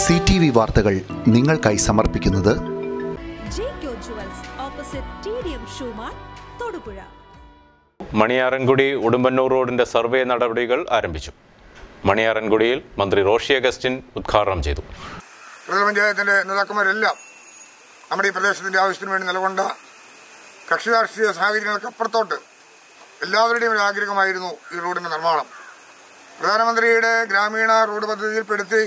C T V വാർത്തകൾ നിങ്ങൾക്കായി സമർപ്പിക്കുന്നത് Jaico jewels opposite T D M ഷൂമാർ തൊടുപുഴ മണിയാറൻകുടി ഉടുമ്പന്നൂർ റോഡിന്റെ സർവേ നടപടികൾ ആരംഭിച്ചു മണിയാറൻകുടിയിൽ മന്ത്രി റോഷി അഗസ്റ്റിൻ ഉദ്ഘാടനം ചെയ്തു ത്രിതല പഞ്ചായത്തിൻ്റെ നേതാക്കന്മാരെല്ലാം നമ്മുടെ ഈ പ്രദേശത്തിൻ്റെ ആവശ്യത്തിന് വേണ്ടി നിലകൊണ്ട കക്ഷി രാഷ്ട്രീയ സാഹചര്യങ്ങൾക്ക് അപ്പുറത്തോട്ട് എല്ലാവരുടെയും ഒരു ആഗ്രഹമായിരുന്നു ഈ റോഡിൻ്റെ നിർമ്മാണം പ്രധാനമന്ത്രിയുടെ ഗ്രാമീണ റോഡ് പദ്ധതിയിൽപ്പെടുത്തി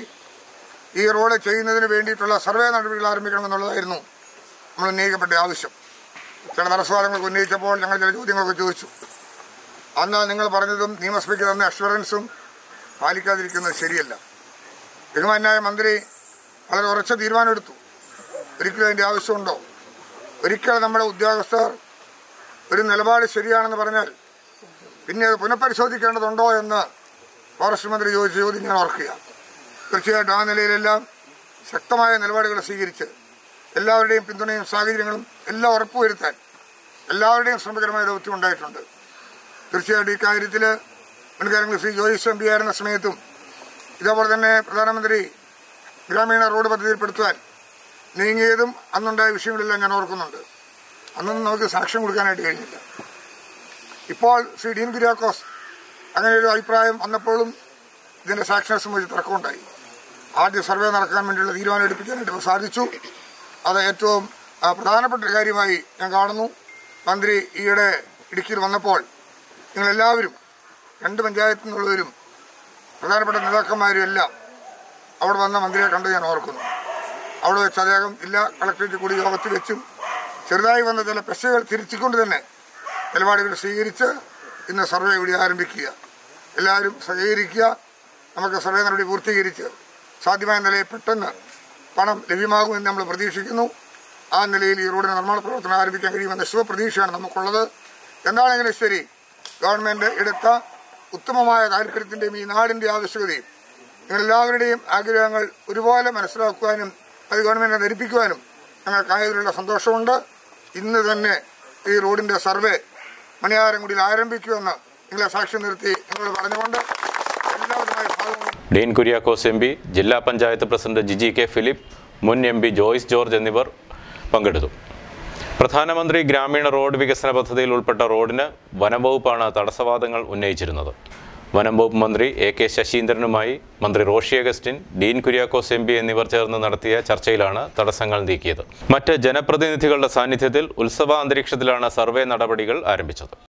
ഈ റോഡ് ചെയ്യുന്നതിന് വേണ്ടിയിട്ടുള്ള സർവേ നടപടികൾ ആരംഭിക്കണമെന്നുള്ളതായിരുന്നു നമ്മൾ ഉന്നയിക്കപ്പെട്ട ആവശ്യം ചില തടസ്സവാദങ്ങളൊക്കെ ഉന്നയിച്ചപ്പോൾ ഞങ്ങൾ ചില ചോദ്യങ്ങളൊക്കെ ചോദിച്ചു അന്ന് നിങ്ങൾ പറഞ്ഞതും നിയമസഭയ്ക്ക് തന്ന അഷ്വറൻസും പാലിക്കാതിരിക്കുന്നത് ശരിയല്ല ബഹുമാനായ മന്ത്രി വളരെ ഉറച്ച തീരുമാനമെടുത്തു ഒരിക്കലും അതിൻ്റെ ആവശ്യമുണ്ടോ ഒരിക്കൽ നമ്മുടെ ഉദ്യോഗസ്ഥർ ഒരു നിലപാട് ശരിയാണെന്ന് പറഞ്ഞാൽ പിന്നെ അത് പുനഃപരിശോധിക്കേണ്ടതുണ്ടോ എന്ന് ഫോറസ്റ്റ് മന്ത്രി ചോദിച്ച ചോദ്യം ഞാൻ ഓർക്കുക തീർച്ചയായിട്ടും ആ നിലയിലെല്ലാം ശക്തമായ നിലപാടുകൾ സ്വീകരിച്ച് എല്ലാവരുടെയും പിന്തുണയും സാഹചര്യങ്ങളും എല്ലാം ഉറപ്പുവരുത്താൻ എല്ലാവരുടെയും ശ്രമകരമായ ദൗത്യം ഉണ്ടായിട്ടുണ്ട് തീർച്ചയായിട്ടും ഇക്കാര്യത്തിൽ മുൻകാലങ്ങളിൽ ശ്രീ ജോയിസ് എം പി ആയിരുന്ന സമയത്തും ഇതേപോലെ തന്നെ പ്രധാനമന്ത്രി ഗ്രാമീണ റോഡ് പദ്ധതിയിൽപ്പെടുത്തുവാൻ നീങ്ങിയതും അന്നുണ്ടായ വിഷയങ്ങളെല്ലാം ഞാൻ ഓർക്കുന്നുണ്ട് അന്നൊന്നും നമുക്ക് സാക്ഷ്യം കൊടുക്കാനായിട്ട് കഴിഞ്ഞില്ല ഇപ്പോൾ ശ്രീ ഡീൻ കുര്യാക്കോസ് അങ്ങനെ ഒരു അഭിപ്രായം വന്നപ്പോഴും ഇതിന്റെ സാക്ഷനെ സംബന്ധിച്ച് തർക്കമുണ്ടായി ആദ്യ സർവേ നടക്കാൻ വേണ്ടിയുള്ള തീരുമാനം എടുപ്പിക്കാനായിട്ട് ഇപ്പോൾ സാധിച്ചു അത് ഏറ്റവും ആ, പ്രധാനപ്പെട്ട ഒരു കാര്യമായി ഞാൻ കാണുന്നു മന്ത്രി ഈയിടെ ഇടുക്കിയിൽ വന്നപ്പോൾ നിങ്ങളെല്ലാവരും രണ്ട് പഞ്ചായത്തിൽ നിന്നുള്ളവരും പ്രധാനപ്പെട്ട നേതാക്കന്മാരും എല്ലാം അവിടെ വന്ന മന്ത്രിയെ കണ്ട് ഞാൻ ഓർക്കുന്നു അവിടെ വെച്ച് അദ്ദേഹം ജില്ലാ കളക്ടറേറ്റ് കൂടി യോഗത്തിൽ വെച്ചും ചെറുതായി വന്ന ചില പെശകൾ തിരുത്തിക്കൊണ്ട് തന്നെ നിലപാടുകൾ സ്വീകരിച്ച് ഇന്ന് സർവേ ഇവിടെ ആരംഭിക്കുക എല്ലാവരും സഹകരിക്കുക നമുക്ക് സർവേ നടപടി പൂർത്തീകരിച്ച് സാധ്യമായ നിലയിൽ പെട്ടെന്ന് പണം ലഭ്യമാകുമെന്ന് നമ്മൾ പ്രതീക്ഷിക്കുന്നു ആ നിലയിൽ ഈ റോഡിന് നിർമ്മാണ പ്രവർത്തനം ആരംഭിക്കാൻ കഴിയുമെന്ന ശുഭപ്രതീക്ഷയാണ് നമുക്കുള്ളത് എന്താണെങ്കിലും ശരി ഗവൺമെന്റ് എടുത്ത ഉത്തമമായ താല്പര്യത്തിന്റെയും ഈ നാടിന്റെ ആവശ്യകതയും നിങ്ങളെല്ലാവരുടെയും ആഗ്രഹങ്ങൾ ഒരുപോലെ മനസ്സിലാക്കുവാനും അത് ഗവൺമെന്റിനെ ധരിപ്പിക്കുവാനും ഞങ്ങൾക്കായതിലുള്ള സന്തോഷമുണ്ട് ഇന്ന് തന്നെ ഈ റോഡിന്റെ സർവേ മണിയാരൻകുടിയിൽ ആരംഭിക്കുമെന്ന് നിങ്ങളെ സാക്ഷ്യം നിർത്തി നിങ്ങളോട് പറഞ്ഞുകൊണ്ട് എല്ലാവരുമായ ഭാഗങ്ങളും ഡീൻ കുര്യാക്കോസ് എം പി ജില്ലാ പഞ്ചായത്ത് പ്രസിഡന്റ് ജിജി കെ ഫിലിപ്പ് മുൻ എം പി ജോയ്സ് ജോർജ് എന്നിവർ പങ്കെടുത്തു പ്രധാനമന്ത്രി ഗ്രാമീണ റോഡ് വികസന പദ്ധതിയിൽ ഉൾപ്പെട്ട റോഡിന് വനംവകുപ്പാണ് തടസ്സവാദങ്ങൾ ഉന്നയിച്ചിരുന്നത് വനം വകുപ്പ് മന്ത്രി എ കെ ശശീന്ദ്രനുമായി മന്ത്രി റോഷി അഗസ്റ്റിൻ ഡീൻ കുര്യാക്കോസ് എം പി എന്നിവർ ചേർന്ന് നടത്തിയ ചർച്ചയിലാണ് തടസ്സങ്ങൾ നീക്കിയത് മറ്റ് ജനപ്രതിനിധികളുടെ സാന്നിധ്യത്തിൽ ഉത്സവ അന്തരീക്ഷത്തിലാണ് സർവേ നടപടികൾ ആരംഭിച്ചത്